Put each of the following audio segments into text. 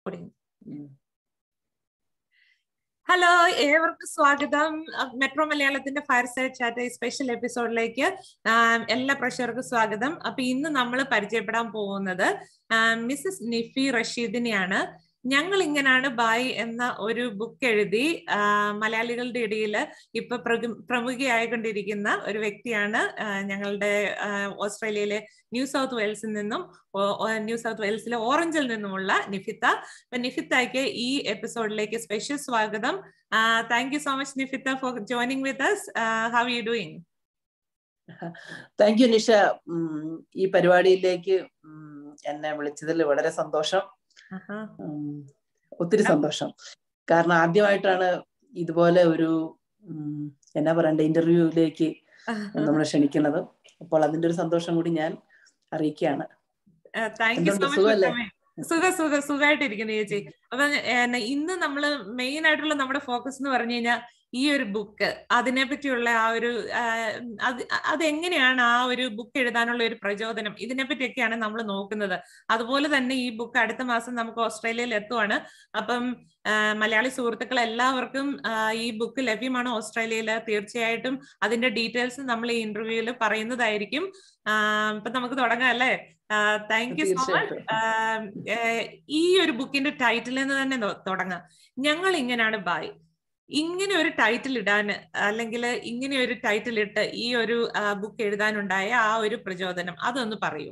Hello ഏവർക്കും സ്വാഗതം metro മലയാളത്തിന്റെ ഫയർ സൈഡ് ചാറ്റ് സ്പെഷ്യൽ എപ്പിസോഡിലേക്ക് എല്ലാ പ്രേക്ഷകർക്കും സ്വാഗതം അപ്പൊ ഇന്ന് നമ്മൾ പരിചയപ്പെടാൻ പോകുന്നത് മിസ്സസ് നിഫി റഷീദിനെയാണ് ഞങ്ങൾ ഇങ്ങനാണ് ബായ് എന്ന ഒരു ബുക്ക് എഴുതി മലയാളികളുടെ ഇടയിൽ ഇപ്പൊ പ്രമുഖയായിക്കൊണ്ടിരിക്കുന്ന ഒരു വ്യക്തിയാണ് ഞങ്ങളുടെ ഓസ്ട്രേലിയയിലെ ന്യൂ സൗത്ത് വെയിൽസിൽ നിന്നും ന്യൂ സൗത്ത് വെയിൽസിലെ ഓറഞ്ചിൽ നിന്നുമുള്ള നിഫിത്ത അപ്പൊ നിഫിത്തയ്ക്ക് ഈ എപ്പിസോഡിലേക്ക് സ്പെഷ്യൽ സ്വാഗതം thank you so much Nifitha for joining with us how you doing thank you Nisha ഈ പരിപാടിയിലേക്ക് എന്നെ വിളിച്ചതിൽ വളരെ സന്തോഷം ഒത്തിരി സന്തോഷം കാരണം ആദ്യമായിട്ടാണ് ഇതുപോലെ ഒരു എന്നാ പറയണ്ട ഇന്റർവ്യൂവിലേക്ക് നമ്മൾ ക്ഷണിക്കുന്നത് അപ്പോൾ അതിന്റെ ഒരു സന്തോഷം കൂടി ഞാൻ അറിയിക്കുകയാണ് സുഖ സുഖ സുഖമായിട്ടിരിക്കുന്നു ചേച്ചി അപ്പൊ ഇന്ന് നമ്മള് മെയിൻ ആയിട്ടുള്ള നമ്മുടെ ഫോക്കസ് എന്ന് പറഞ്ഞു കഴിഞ്ഞാൽ ഈ ഒരു ബുക്ക് അതിനെ പറ്റിയുള്ള ആ ഒരു അത് അതെങ്ങനെയാണ് ആ ഒരു ബുക്ക് എഴുതാനുള്ള ഒരു പ്രചോദനം ഇതിനെ പറ്റിയൊക്കെയാണ് നമ്മൾ നോക്കുന്നത് അതുപോലെ തന്നെ ഈ ബുക്ക് അടുത്ത മാസം നമുക്ക് ഓസ്ട്രേലിയയിൽ എത്തുവാണ് അപ്പം മലയാളി സുഹൃത്തുക്കൾ എല്ലാവർക്കും ഈ ബുക്ക് ലഭ്യമാണ് ഓസ്ട്രേലിയയിൽ തീർച്ചയായിട്ടും അതിന്റെ ഡീറ്റെയിൽസ് നമ്മൾ ഈ ഇന്റർവ്യൂവിൽ പറയുന്നതായിരിക്കും ഇപ്പൊ നമുക്ക് തുടങ്ങാം അല്ലേ താങ്ക് യു സോ മച്ച് ഈ ഒരു ബുക്കിന്റെ ടൈറ്റിൽ നിന്ന് തന്നെ തുടങ്ങാം ഞങ്ങൾ ഇങ്ങനെയാണ് ബായ് ഇങ്ങനെ ഒരു ടൈറ്റിൽ ഇടാൻ അല്ലെങ്കിൽ ഇങ്ങനെ ഒരു ടൈറ്റിൽ ഇട്ട് ഈ ഒരു ബുക്ക് എഴുതാനുണ്ടായ ആ ഒരു പ്രചോദനം അതൊന്ന് പറയൂ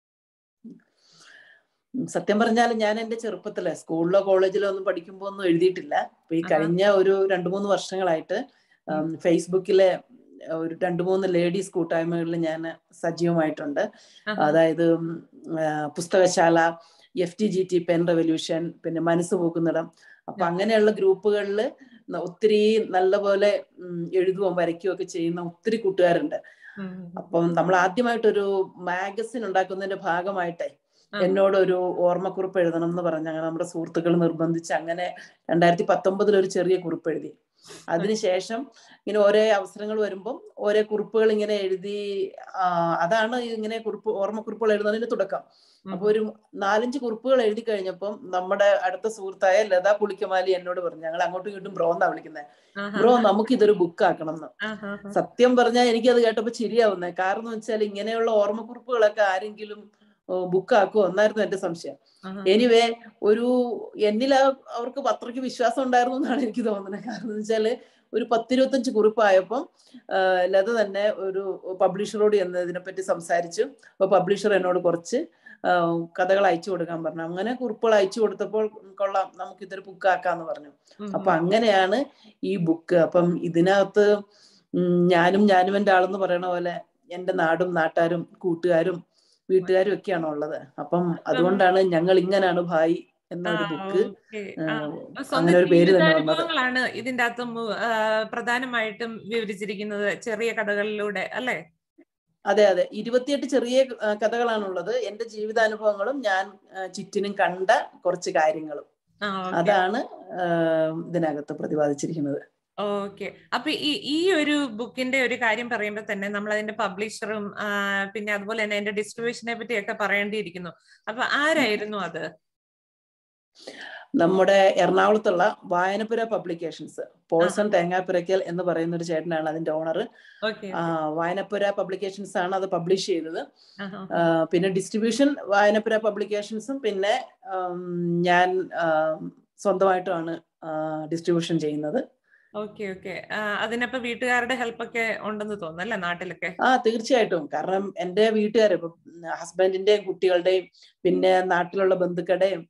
സത്യം പറഞ്ഞാൽ ഞാൻ എന്റെ ചെറുപ്പത്തില് സ്കൂളിലോ കോളേജിലോ ഒന്നും പഠിക്കുമ്പോ ഒന്നും എഴുതിയിട്ടില്ല അപ്പൊ ഈ കഴിഞ്ഞ ഒരു രണ്ടു മൂന്ന് വർഷങ്ങളായിട്ട് ഫേസ്ബുക്കിലെ ഒരു രണ്ടു മൂന്ന് ലേഡീസ് കൂട്ടായ്മകളിൽ ഞാൻ സജീവമായിട്ടുണ്ട് അതായത് പുസ്തകശാല F T G T pen revolution പിന്നെ മനസ്സ് പോക്കുന്നിടം അപ്പൊ അങ്ങനെയുള്ള ഗ്രൂപ്പുകളിൽ ഒത്തിരി നല്ലപോലെ എഴുതുകയും വരയ്ക്കുകയും ഒക്കെ ചെയ്യുന്ന ഒത്തിരി കൂട്ടുകാരുണ്ട് അപ്പം നമ്മൾ ആദ്യമായിട്ടൊരു മാഗസിൻ ഉണ്ടാക്കുന്നതിന്റെ ഭാഗമായിട്ടേ എന്നോട് ഒരു ഓർമ്മക്കുറിപ്പ് എഴുതണം എന്ന് പറഞ്ഞ് അങ്ങനെ നമ്മുടെ സുഹൃത്തുക്കൾ നിർബന്ധിച്ച് അങ്ങനെ രണ്ടായിരത്തി പത്തൊമ്പതിൽ ഒരു ചെറിയ കുറിപ്പ് എഴുതി അതിനുശേഷം ഇങ്ങനെ ഓരോ അവസരങ്ങൾ വരുമ്പം ഓരോ കുറിപ്പുകൾ ഇങ്ങനെ എഴുതി അതാണ് ഇങ്ങനെ കുറിപ്പ് ഓർമ്മക്കുറിപ്പുകൾ എഴുതുന്നതിന്റെ തുടക്കം അപ്പൊ ഒരു നാലഞ്ച് കുറിപ്പുകൾ എഴുതി കഴിഞ്ഞപ്പം നമ്മുടെ അടുത്ത സുഹൃത്തായ ലതാ പുളിക്കമാലി എന്നോട് പറഞ്ഞു ഞങ്ങൾ അങ്ങോട്ടും ഇങ്ങോട്ടും ബ്രോ എന്നാ വിളിക്കുന്നത് ബ്രോ നമുക്ക് ഇതൊരു ബുക്ക് ആക്കണം എന്ന് സത്യം പറഞ്ഞാൽ എനിക്കത് കേട്ടപ്പോ ചിരിയാവുന്നേ കാരണം എന്ന് വെച്ചാൽ ഇങ്ങനെയുള്ള ഓർമ്മക്കുറിപ്പുകളൊക്കെ ആരെങ്കിലും ബുക്കാക്കുമോ എന്നായിരുന്നു എന്റെ സംശയം എനിവേ ഒരു എന്നിൽ അവർക്ക് അത്രയ്ക്ക് വിശ്വാസം ഉണ്ടായിരുന്നു എന്നാണ് എനിക്ക് തോന്നുന്നത് കാരണം എന്ന് വെച്ചാല് ഒരു പത്തിരുപത്തഞ്ച് കുറിപ്പായപ്പം ലത തന്നെ ഒരു പബ്ലിഷറോട് എന്ന് ഇതിനെപ്പറ്റി സംസാരിച്ചു അപ്പൊ പബ്ലിഷർ എന്നോട് കുറച്ച് കഥകൾ അയച്ചു കൊടുക്കാൻ പറഞ്ഞു അങ്ങനെ കുറിപ്പുകൾ അയച്ചു കൊടുത്തപ്പോൾ കൊള്ളാം നമുക്ക് ഇതൊരു ബുക്കാക്കാന്ന് പറഞ്ഞു അപ്പൊ അങ്ങനെയാണ് ഈ ബുക്ക് അപ്പം ഇതിനകത്ത് ഞാനും ഞാനും എൻ്റെ ആളെന്ന് പറയണ പോലെ എൻ്റെ നാടും നാട്ടാരും കൂട്ടുകാരും വീട്ടുകാരും ഒക്കെയാണ് ഉള്ളത് അപ്പം അതുകൊണ്ടാണ് ഞങ്ങൾ ഇങ്ങനാണ് ഭായി എന്നൊരു ബുക്ക് അങ്ങനെ ഒരു പേര് തന്നെ വന്നത് ഇതിന്റെ അകത്തും പ്രധാനമായിട്ടും വിവരിച്ചിരിക്കുന്നത് ചെറിയ കഥകളിലൂടെ അല്ലേ അതെ അതെ ഇരുപത്തിയെട്ട് ചെറിയ കഥകളാണുള്ളത് എന്റെ ജീവിതാനുഭവങ്ങളും ഞാൻ ചുറ്റിനും കണ്ട കുറച്ച് കാര്യങ്ങളും അതാണ് ഇതിനകത്ത് പ്രതിപാദിച്ചിരിക്കുന്നത് ഓക്കെ അപ്പൊ ഈ ഈ ഒരു ബുക്കിന്റെ ഒരു കാര്യം പറയുമ്പോൾ തന്നെ നമ്മൾ അതിന്റെ പബ്ലിഷറും പിന്നെ അതുപോലെ തന്നെ അതിന്റെ ഡിസ്ട്രിബ്യൂഷനെ പറ്റിയൊക്കെ പറയേണ്ടിയിരിക്കുന്നു അപ്പൊ ആരായിരുന്നു അത് നമ്മുടെ എറണാകുളത്തുള്ള വായനപുര പബ്ലിക്കേഷൻസ് പോൾസൺ തേങ്ങാപ്പുരയ്ക്കൽ എന്ന് പറയുന്ന ഒരു ചേട്ടനാണ് അതിന്റെ ഓണർ വായനപുര പബ്ലിക്കേഷൻസ് ആണ് അത് പബ്ലിഷ് ചെയ്തത് പിന്നെ ഡിസ്ട്രിബ്യൂഷൻ വായനപുര പബ്ലിക്കേഷൻസും പിന്നെ ഞാൻ സ്വന്തമായിട്ടുമാണ് ഡിസ്ട്രിബ്യൂഷൻ ചെയ്യുന്നത് ഓക്കെ ഓക്കെ അതിനപ്പോ വീട്ടുകാരുടെ ഹെൽപ്പ് ഒക്കെ ഉണ്ടെന്ന് തോന്നുന്നു അല്ലേ നാട്ടിലൊക്കെ ആ തീർച്ചയായിട്ടും കാരണം എന്റെ വീട്ടുകാർ ഇപ്പൊ ഹസ്ബൻഡിന്റെയും കുട്ടികളുടെയും പിന്നെ നാട്ടിലുള്ള ബന്ധുക്കളുടെയും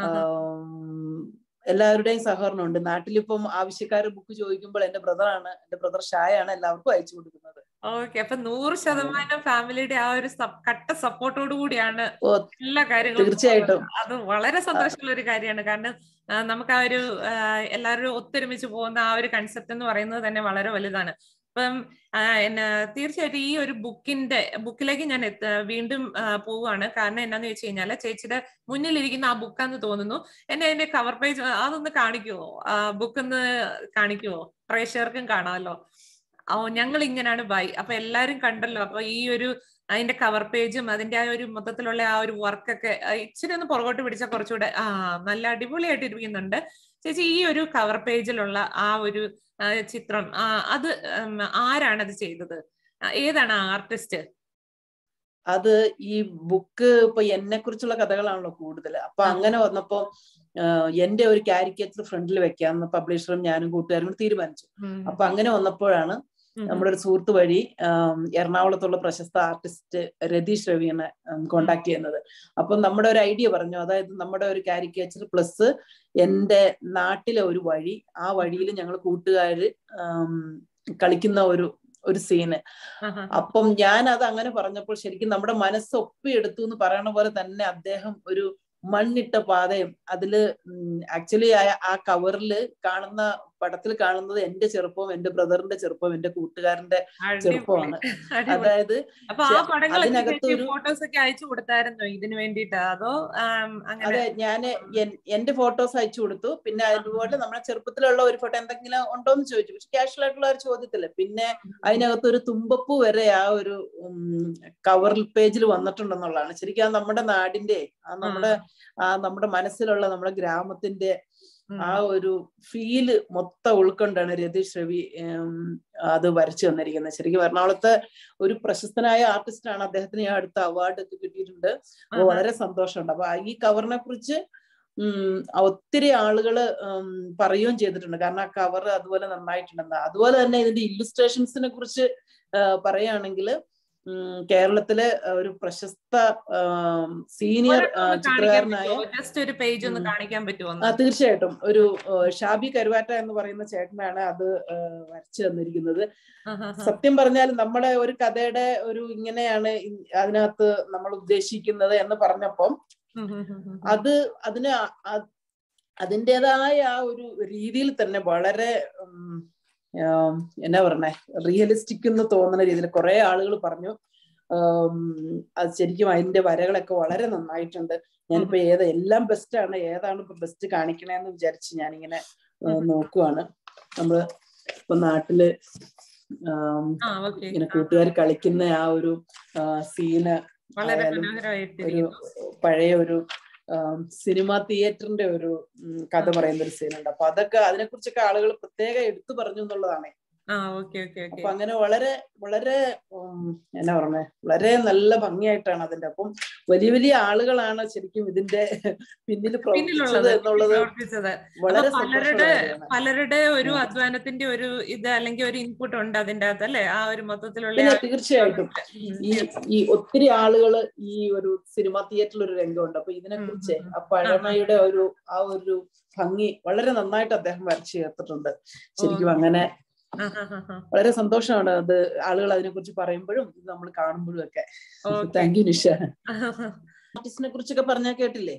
എല്ലാവരുടെയും സഹകരണം ഉണ്ട് നാട്ടിലിപ്പം ആവശ്യക്കാർ ബുക്ക് ചോദിക്കുമ്പോൾ എന്റെ ബ്രദറാണ് എന്റെ ബ്രദർ ഷായാണ് എല്ലാവർക്കും അയച്ചു കൊടുക്കുന്നത് ഓക്കെ അപ്പൊ നൂറ് ശതമാനം ഫാമിലിയുടെ ആ ഒരു കട്ട സപ്പോർട്ടോട് കൂടിയാണ് എല്ലാ കാര്യങ്ങളും തീർച്ചയായിട്ടും അത് വളരെ സന്തോഷമുള്ള ഒരു കാര്യമാണ് കാരണം നമുക്ക് ആ ഒരു എല്ലാവരും ഒത്തൊരുമിച്ച് പോകുന്ന ആ ഒരു കൺസെപ്റ്റ് എന്ന് പറയുന്നത് തന്നെ വളരെ വലുതാണ് അപ്പം തീർച്ചയായിട്ടും ഈ ഒരു ബുക്കിന്റെ ബുക്കിലേക്ക് ഞാൻ വീണ്ടും പോവുകയാണ് കാരണം എന്നാന്ന് വെച്ച് കഴിഞ്ഞാൽ ചേച്ചിയുടെ മുന്നിലിരിക്കുന്ന ആ ബുക്കാന്ന് തോന്നുന്നു എന്നെ അതിന്റെ കവർ പേജ് അതൊന്ന് കാണിക്കുവോ ബുക്ക് ഒന്ന് കാണിക്കുവോ പ്രേക്ഷകർക്കും കാണാമല്ലോ ഓ ഞങ്ങൾ ഇങ്ങനെയാണ് ബൈ അപ്പൊ എല്ലാരും കണ്ടല്ലോ അപ്പൊ ഈ ഒരു അതിന്റെ കവർ പേജും അതിന്റെ ആ ഒരു മൊത്തത്തിലുള്ള ആ ഒരു വർക്കൊക്കെ ഇച്ചിരി ഒന്ന് പുറകോട്ട് പിടിച്ചാൽ കുറച്ചുകൂടെ ആ നല്ല അടിപൊളിയായിട്ട് ഇരിക്കുന്നുണ്ട് ചേച്ചി ഈ ഒരു കവർ പേജിലുള്ള ആ ഒരു ആ, ചിത്രം ആ, അത് ഉം, ആരാണ് അത് ചെയ്തത് ആ, ഏതാണ് ആർട്ടിസ്റ്റ് അത് ഈ ബുക്ക് ഇപ്പൊ എന്നെ കുറിച്ചുള്ള കഥകളാണല്ലോ കൂടുതൽ അപ്പൊ ആ. അങ്ങനെ വന്നപ്പോ ആഹ് എന്റെ ഒരു കാരിക്കേച്ചർ ഫ്രണ്ടിൽ വെക്കാന്ന് പബ്ലിഷറും ഞാനും കൂട്ടുകാരും കൂടി തീരുമാനിച്ചു അപ്പൊ അങ്ങനെ വന്നപ്പോഴാണ് നമ്മുടെ ഒരു സുഹൃത്ത് വഴി ആം, എറണാകുളത്തുള്ള പ്രശസ്ത ആർട്ടിസ്റ്റ് രതീഷ് രവിനെ കോണ്ടാക്ട് ചെയ്യുന്നത് അപ്പൊ നമ്മുടെ ഒരു ഐഡിയ പറഞ്ഞു അതായത് നമ്മുടെ ഒരു കാരിക്കേച്ചർ പ്ലസ് എന്റെ നാട്ടിലെ ഒരു വഴി ആ വഴിയിൽ ഞങ്ങൾ കൂട്ടുകാര് ആം, കളിക്കുന്ന ഒരു ഒരു സീന് അപ്പം ഞാൻ അത് അങ്ങനെ പറഞ്ഞപ്പോൾ ശരിക്കും നമ്മുടെ മനസ്സ് ഒപ്പിയെടുത്തു എന്ന് പറയണ പോലെ തന്നെ അദ്ദേഹം ഒരു മണ്ണിട്ട പാതയും അതില് ആക്ച്വലി ആ കവറിൽ കാണുന്ന പടത്തിൽ കാണുന്നത് എന്റെ ചെറുപ്പവും എന്റെ ബ്രദറിന്റെ ചെറുപ്പവും എന്റെ കൂട്ടുകാരന്റെ ചെറുപ്പമാണ് അതായത് അപ്പൊ ആ ചെ- പടങ്ങളൊക്കെ അതിനകത്ത് ഒരു- ഫോട്ടോസ് ഒക്കെ അയച്ചു കൊടുത്തായിരുന്നോ ഇതിനു വേണ്ടിയിട്ട് അതോ ആം, അങ്ങനെ അതെ ഞാന് എൻ- എന്റെ ഫോട്ടോസ് അയച്ചു കൊടുത്തു പിന്നെ അതുപോലെ നമ്മുടെ ചെറുപ്പത്തിലുള്ള ഒരു ഫോട്ടോ എന്തെങ്കിലും ഉണ്ടോ എന്ന് ചോദിച്ചു പക്ഷെ കാഷ്വൽ ആയിട്ടുള്ള ഒരു ചോദ്യത്തില് പിന്നെ അതിനകത്ത് ഒരു തുമ്പപ്പൂ വരെ ആ ഒരു കവർ പേജിൽ വന്നിട്ടുണ്ടെന്നുള്ളതാണ് ശരിക്കും ആ നമ്മുടെ നാടിന്റെ ആ നമ്മുടെ ആ നമ്മുടെ മനസ്സിലുള്ള നമ്മുടെ ഗ്രാമത്തിന്റെ ഉം. ആ ഒരു ഫീല് മൊത്തം ഉൾക്കൊണ്ടാണ് രതീഷ് രവി ഉം, അത് വരച്ചു തന്നിരിക്കുന്നത് ശരിക്കും എറണാകുളത്തെ ഒരു പ്രശസ്തനായ ആർട്ടിസ്റ്റ് ആണ് അദ്ദേഹത്തിന് ഞാൻ അടുത്ത അവാർഡ് ഒക്കെ കിട്ടിയിട്ടുണ്ട് അപ്പൊ ആഹാ. വളരെ സന്തോഷമുണ്ട് അപ്പൊ ഈ കവറിനെ കുറിച്ച് ഉം ഒത്തിരി ആളുകള് ഉം പറയുകയും ചെയ്തിട്ടുണ്ട് കാരണം ആ കവർ അതുപോലെ നന്നായിട്ടുണ്ടെന്ന് അതുപോലെ തന്നെ ഇതിന്റെ ഇല്ലുസ്ട്രേഷൻസിനെ കുറിച്ച് പറയുകയാണെങ്കിൽ കേരളത്തിലെ ഒരു പ്രശസ്ത സീനിയർ ചിത്രകാരനായ ജസ്റ്റ് ഒരു പേജ് ഒന്ന് കാണിക്കാൻ പറ്റുമോ ആ തീർച്ചയായിട്ടും ഒരു ഷാബി കരുവാറ്റ എന്ന് പറയുന്ന ചേട്ടനാണ് അത് വരച്ചു തന്നിരിക്കുന്നത് സത്യം പറഞ്ഞാൽ നമ്മുടെ ഒരു കഥയുടെ ഒരു ഇങ്ങനെയാണ് അതിനകത്ത് നമ്മൾ ഉദ്ദേശിക്കുന്നത് എന്ന് പറഞ്ഞപ്പം അത് അതിന് അതിൻ്റെതായ ആ ഒരു രീതിയിൽ തന്നെ വളരെ എന്നാ പറഞ്ഞേ റിയലിസ്റ്റിക് എന്ന് തോന്നുന്ന രീതിയിൽ കുറെ ആളുകൾ പറഞ്ഞു അത് ശരിക്കും അതിന്റെ വരകളൊക്കെ വളരെ നന്നായിട്ടുണ്ട് ഞാനിപ്പോ ഏത് എല്ലാം ബെസ്റ്റ് ആണ് ഏതാണ് ഇപ്പൊ ബെസ്റ്റ് കാണിക്കണേന്ന് വിചാരിച്ച് ഞാനിങ്ങനെ നോക്കുവാണ് നമ്മള് ഇപ്പൊ നാട്ടില് ഇങ്ങനെ കൂട്ടുകാർ കളിക്കുന്ന ആ ഒരു സീന് ഒരു പഴയ ഒരു സിനിമ തിയേറ്ററിന്റെ ഒരു കഥ പറയുന്ന ഒരു സീനുണ്ട് അപ്പൊ അതൊക്കെ അതിനെ കുറിച്ചൊക്കെ ആളുകൾ പ്രത്യേകം എടുത്തു പറഞ്ഞു എന്നുള്ളതാണ് അപ്പൊ അങ്ങനെ വളരെ വളരെ എന്നാ പറഞ്ഞേ വളരെ നല്ല ഭംഗിയായിട്ടാണ് അതിന്റെ അപ്പം വലിയ വലിയ ആളുകളാണ് ശരിക്കും ഇതിന്റെ പിന്നിൽ പ്രവർത്തിച്ചത് എന്നുള്ളത് വളരെ പലരുടെ പലരുടെ ഒരു അധ്വാനത്തിന്റെ ഒരു ഇത് അല്ലെങ്കിൽ ഒരു ഇൻപുട്ട് ഉണ്ട് അതിന്റെ അകത്ത് അല്ലെ ആ ഒരു മൊത്തത്തിലുള്ള തീർച്ചയായിട്ടും ഈ ഈ ഒത്തിരി ആളുകള് ഈ ഒരു സിനിമ തിയേറ്ററിൽ ഒരു രംഗമുണ്ട് അപ്പൊ ഇതിനെ കുറിച്ച് ആ പഴമയുടെ ഒരു ആ ഒരു ഭംഗി വളരെ നന്നായിട്ട് അദ്ദേഹം വരച്ചു ചേർത്തിട്ടുണ്ട് ശരിക്കും അങ്ങനെ വളരെ സന്തോഷമാണ് അത് ആളുകൾ അതിനെ കുറിച്ച് പറയുമ്പോഴും ഇത് നമ്മൾ കാണുമ്പോഴും ഒക്കെ താങ്ക് യു നിഷ ആർട്ടിസ്റ്റിനെ കുറിച്ചൊക്കെ പറഞ്ഞാൽ കേട്ടില്ലേ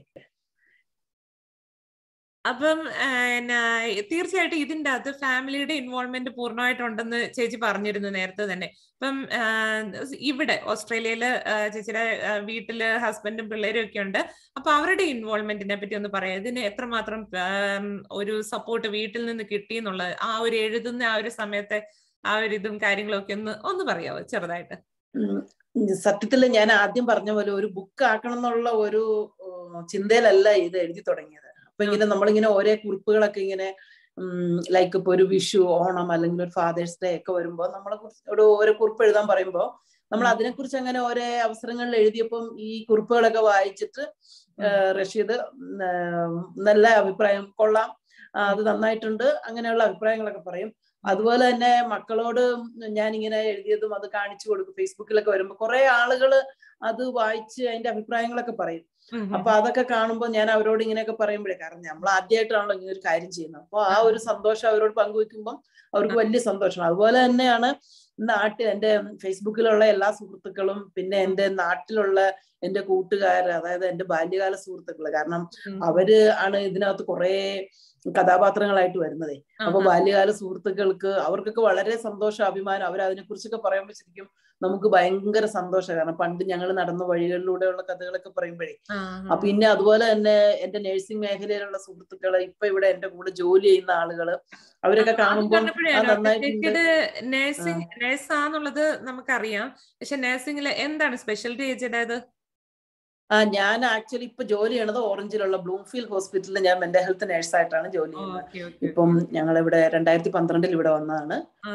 അപ്പം തീർച്ചയായിട്ടും ഇതിന്റെ അകത്ത് ഫാമിലിയുടെ ഇൻവോൾവ്മെന്റ് പൂർണ്ണമായിട്ടുണ്ടെന്ന് ചേച്ചി പറഞ്ഞിരുന്നു നേരത്തെ തന്നെ ഇപ്പം ഇവിടെ ഓസ്ട്രേലിയയില് ചേച്ചിയുടെ വീട്ടില് ഹസ്ബൻഡും പിള്ളേരും ഒക്കെ ഉണ്ട് അപ്പൊ അവരുടെ ഇൻവോൾവ്മെന്റിനെ പറ്റി ഒന്ന് പറയാം ഇതിന് എത്രമാത്രം ഒരു സപ്പോർട്ട് വീട്ടിൽ നിന്ന് കിട്ടി എന്നുള്ളത് ആ ഒരു എഴുതുന്ന ആ ഒരു സമയത്തെ ആ ഒരു ഇതും കാര്യങ്ങളും ഒക്കെ ഒന്ന് ഒന്ന് പറയാമോ ചെറുതായിട്ട് സത്യത്തിൽ ഞാൻ ആദ്യം പറഞ്ഞ പോലെ ഒരു ബുക്ക് ആക്കണം എന്നുള്ള ഒരു ചിന്തയിലല്ല ഇത് എഴുതി തുടങ്ങിയത് അപ്പൊ ഇങ്ങനെ നമ്മളിങ്ങനെ ഓരോ കുറിപ്പുകളൊക്കെ ഇങ്ങനെ ലൈക്ക് ഇപ്പൊ ഒരു വിഷു ഓണം അല്ലെങ്കിൽ ഒരു ഫാദേഴ്സ് ഡേ ഒക്കെ വരുമ്പോൾ നമ്മളെ ഒരു ഓരോ കുറിപ്പ് എഴുതാൻ പറയുമ്പോൾ നമ്മൾ അതിനെക്കുറിച്ച് അങ്ങനെ ഓരോ അവസരങ്ങളിൽ എഴുതിയപ്പം ഈ കുറിപ്പുകളൊക്കെ വായിച്ചിട്ട് റഷീദ് നല്ല അഭിപ്രായം കൊള്ളാം അത് നന്നായിട്ടുണ്ട് അങ്ങനെയുള്ള അഭിപ്രായങ്ങളൊക്കെ പറയും അതുപോലെ തന്നെ മക്കളോട് ഞാൻ ഇങ്ങനെ എഴുതിയതും അത് കാണിച്ചു കൊടുക്കും ഫേസ്ബുക്കിലൊക്കെ വരുമ്പോൾ കുറെ ആളുകൾ അത് വായിച്ച് അതിന്റെ അഭിപ്രായങ്ങളൊക്കെ പറയും അപ്പൊ അതൊക്കെ കാണുമ്പോൾ ഞാൻ അവരോട് ഇങ്ങനെയൊക്കെ പറയുമ്പോഴേ കാരണം നമ്മൾ ആദ്യമായിട്ടാണല്ലോ ഇങ്ങനെ ഒരു കാര്യം ചെയ്യുന്നത് അപ്പൊ ആ ഒരു സന്തോഷം അവരോട് പങ്കുവെക്കുമ്പോൾ അവർക്ക് വലിയ സന്തോഷം അതുപോലെ തന്നെയാണ് നാട്ടിൽ എന്റെ ഫേസ്ബുക്കിലുള്ള എല്ലാ സുഹൃത്തുക്കളും പിന്നെ എന്റെ നാട്ടിലുള്ള എന്റെ കൂട്ടുകാർ അതായത് എന്റെ ബാല്യകാല സുഹൃത്തുക്കള് കാരണം അവര് ആണ് ഇതിനകത്ത് കുറെ കഥാപാത്രങ്ങളായിട്ട് വരുന്നതേ അപ്പൊ ബാല്യകാല സുഹൃത്തുക്കൾക്ക് അവർക്കൊക്കെ വളരെ സന്തോഷം അഭിമാനം അവർ അതിനെ കുറിച്ചൊക്കെ പറയുമ്പോൾ ശരിക്കും നമുക്ക് ഭയങ്കര സന്തോഷം കാരണം പണ്ട് ഞങ്ങൾ നടന്ന വഴികളിലൂടെയുള്ള കഥകളൊക്കെ പറയുമ്പോഴേ അപ്പൊ പിന്നെ അതുപോലെ തന്നെ എന്റെ നഴ്സിംഗ് മേഖലയിലുള്ള സുഹൃത്തുക്കള് ഇപ്പൊ ഇവിടെ എന്റെ കൂടെ ജോലി ചെയ്യുന്ന ആളുകള് അവരൊക്കെ കാണുമ്പോൾ നന്നായിട്ട് നഴ്സിംഗ് നഴ്സാന്നുള്ളത് നമുക്കറിയാം പക്ഷെ നഴ്സിംഗില് എന്താണ് സ്പെഷ്യാലിറ്റി ചേച്ചിയുടേത് ആ ഞാൻ ആക്ച്വലി ഇപ്പൊ ജോലി ചെയ്യണത് ഓറഞ്ചിലുള്ള ബ്ലൂംഫീൽഡ് ഹോസ്പിറ്റലിൽ ഞാൻ മെന്റൽ ഹെൽത്ത് നഴ്സായിട്ടാണ് ജോലി ചെയ്യുന്നത് ഇപ്പം ഞങ്ങൾ ഇവിടെ രണ്ടായിരത്തി പന്ത്രണ്ടിൽ ഇവിടെ വന്നതാണ്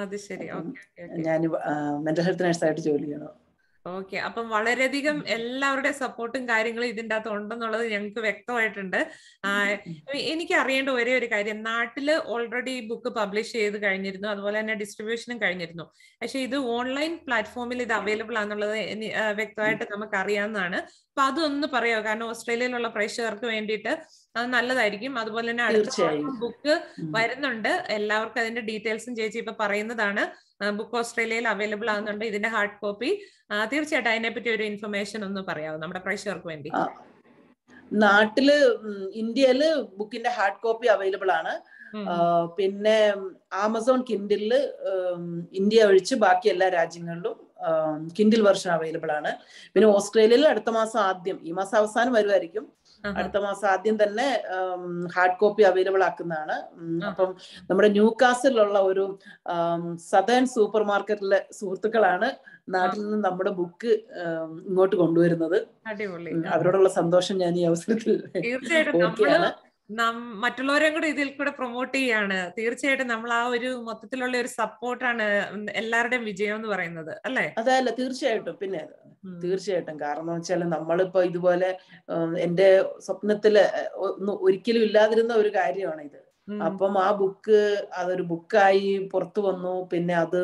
ഞാൻ മെന്റൽ ഹെൽത്ത് നഴ്സായിട്ട് ജോലി ചെയ്യണം ഓക്കെ അപ്പം വളരെയധികം എല്ലാവരുടെ സപ്പോർട്ടും കാര്യങ്ങളും ഇതിൻ്റെ അകത്ത് ഉണ്ടെന്നുള്ളത് ഞങ്ങൾക്ക് വ്യക്തമായിട്ടുണ്ട് എനിക്ക് അറിയേണ്ട ഒരേ ഒരു കാര്യം നാട്ടില് ഓൾറെഡി ബുക്ക് പബ്ലിഷ് ചെയ്ത് കഴിഞ്ഞിരുന്നു അതുപോലെ തന്നെ ഡിസ്ട്രിബ്യൂഷനും കഴിഞ്ഞിരുന്നു പക്ഷെ ഇത് ഓൺലൈൻ പ്ലാറ്റ്ഫോമിൽ ഇത് അവൈലബിൾ ആണെന്നുള്ളത് വ്യക്തമായിട്ട് നമുക്ക് അറിയാവുന്നതാണ് അപ്പൊ അതൊന്ന് പറയാമോ കാരണം ഓസ്ട്രേലിയയിലുള്ള പ്രേക്ഷകർക്ക് വേണ്ടിയിട്ട് അത് നല്ലതായിരിക്കും അതുപോലെ തന്നെ അടുത്ത ബുക്ക് വരുന്നുണ്ട് എല്ലാവർക്കും അതിന്റെ ഡീറ്റെയിൽസും ചേച്ചി ഇപ്പൊ പറയുന്നതാണ് ബുക്ക് ഓസ്ട്രേലിയയിൽ അവൈലബിൾ ആകുന്നുണ്ട് ഇതിന്റെ ഹാർഡ് കോപ്പി തീർച്ചയായിട്ടും അതിനെപ്പറ്റി ഒരു ഇൻഫർമേഷൻ ഒന്ന് പറയാമോ നമ്മുടെ പ്രേക്ഷകർക്ക് വേണ്ടി നാട്ടില് ഇന്ത്യയില് ബുക്കിന്റെ ഹാർഡ് കോപ്പി അവൈലബിൾ ആണ് പിന്നെ ആമസോൺ കിൻഡില് ഇന്ത്യ ഒഴിച്ച് ബാക്കി എല്ലാ രാജ്യങ്ങളിലും കിൻഡിൽ വെർഷൻ അവൈലബിൾ ആണ് പിന്നെ ഓസ്ട്രേലിയയിൽ അടുത്ത മാസം ആദ്യം ഈ മാസം അവസാനം വരുമായിരിക്കും അടുത്ത മാസം ആദ്യം തന്നെ ഹാർഡ് കോപ്പി അവൈലബിൾ ആക്കുന്നതാണ് അപ്പം നമ്മുടെ ന്യൂ കാസിലുള്ള ഒരു സദേൺ സൂപ്പർ മാർക്കറ്റിലെ സുഹൃത്തുക്കളാണ് നാട്ടിൽ നിന്ന് നമ്മുടെ ബുക്ക് ഇങ്ങോട്ട് കൊണ്ടുവരുന്നത് അവരോടുള്ള സന്തോഷം ഞാൻ ഈ അവസരത്തിൽ തീർച്ചയായിട്ടും മറ്റുള്ളവരെയും കൂടെ ഇതിൽ കൂടെ പ്രൊമോട്ട് ചെയ്യാണ് തീർച്ചയായിട്ടും നമ്മൾ ആ ഒരു മൊത്തത്തിലുള്ള ഒരു സപ്പോർട്ടാണ് എല്ലാവരുടെയും വിജയം എന്ന് പറയുന്നത് അല്ലേ അതല്ല തീർച്ചയായിട്ടും പിന്നെ തീർച്ചയായിട്ടും കാരണം വെച്ചാൽ നമ്മളിപ്പോ ഇതുപോലെ എന്റെ സ്വപ്നത്തില് ഒരിക്കലും ഇല്ലാതിരുന്ന ഒരു കാര്യമാണ് ഇത് അപ്പം ആ ബുക്ക് അതൊരു ബുക്കായി പുറത്തു വന്നു പിന്നെ അത്